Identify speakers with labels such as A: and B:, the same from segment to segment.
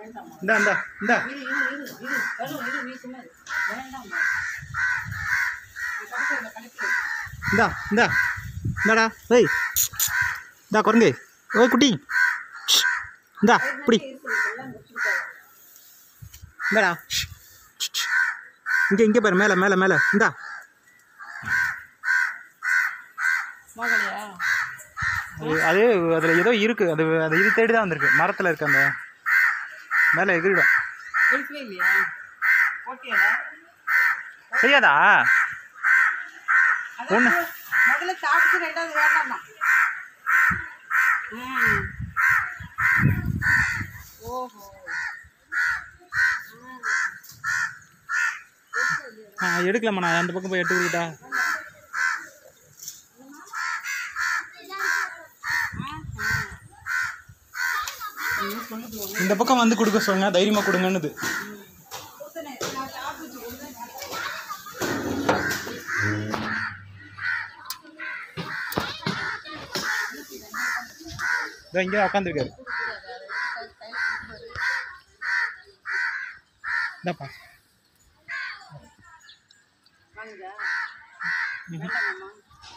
A: இந்தா இந்தா இந்தா
B: இரு இரு இரு இரு வரும் இரு நீ சும்மா இரு. வேண்டாம்மா நான் கடைக்கு இந்த கடைக்கு
A: இந்தா இந்தா இந்தாடா ஏய் இந்தா குரங்கு ஓய் குட்டி ஷ். இந்தா இப்படி
B: எல்லாம் முடிச்சுட்டாங்க
A: இந்தாடா இங்கே இங்கே பாரு மேலே மேலே மேலே இந்தா
B: மகளையா
A: அது அது அதில் ஏதோ இருக்குது அது அது இது தேடி தான் வந்திருக்கு மரத்தில் இருக்கு அந்த மேலே எகிரிடும்
B: எடுக்கவே இல்லையா ஓகேடா
A: செய்யாதா ஒன்று
B: முதல்ல சாப்பிட்டு ரெண்டாவது வேண்டாமா ம் ஓஹோ
A: ஆ எடுக்கலாமா நான் அந்த பக்கம் போய் எடுத்து கொடுத்தா இந்த பக்கம் வந்து கொடுக்க சொல்லுங்க தைரியமாக கொடுங்கன்னுது இதோ இங்கே உட்காந்துருக்காரு இந்தாப்பா
B: வாங்குதா
A: ம்ஹும்.
B: வேண்டாமாம்மா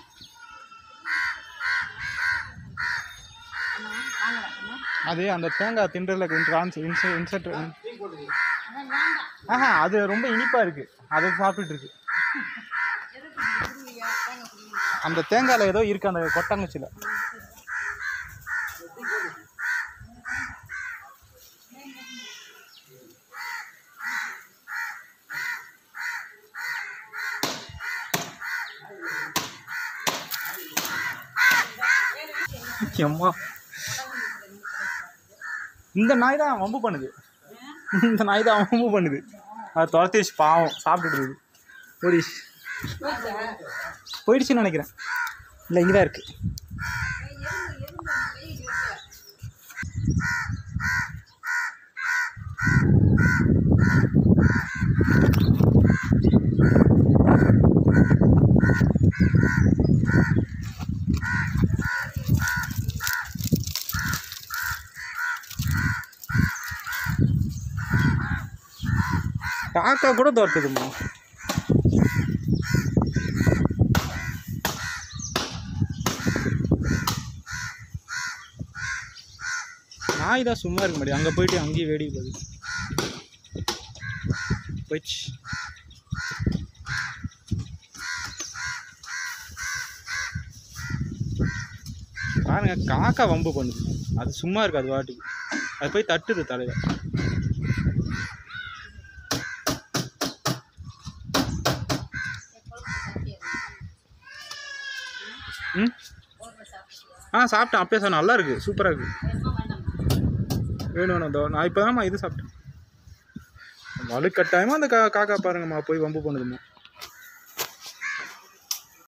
B: அம்மா வாங்கலாம் அம்மா
A: அது அந்த தேங்காய் தின்றதில் இன்ட்ரான்ஸ் இன்செ இன்செட்
B: அதான் வேண்டாம்
A: ஆஹா அது ரொம்ப இனிப்பாக இருக்குது அதை சாப்பிட்டுட்டு இருக்கு
B: எதுக்கு இப்படி குடுவீங்க தேங்காய் குடுவீங்க
A: அந்த தேங்காயில் ஏதோ இருக்குது அந்த கொட்டாங்குச்சியில் எம்மா இந்த நாய் தான் வம்பு பண்ணுது இந்த நாய் தான் வம்பு பண்ணுது அது துரத்திச்சு பாவம் சாப்பிட்டுட்டு இருக்குது ஓடிச்சு போயிடுச்சுன்னு நினைக்கிறேன் இல்லை இங்கே தான் இருக்குது காக்கா கூட துரத்துதும்மா நாய் தான் சும்மா இருக்க முடியும் அங்கே போயிட்டு அங்கேயும் வேடிக்கை பார்க்குது போயிடுச்சு பாருங்க காக்கா வம்பு பண்ணுது அது சும்மா இருக்கு அது வாட்டுக்கு அது போய் தட்டுது தலையில ம் ஆ சாப்பிட்டேன் அப்பயே சார் நல்லா இருக்கு சூப்பராக இருக்கு வேணும் வேணும் இதோ நான் இப்போ இது சாப்பிட்டேன் வலுக்கட்டாயமாக அந்த கா காக்கா பாருங்கம்மா போய் வம்பு பண்ணுதும்மா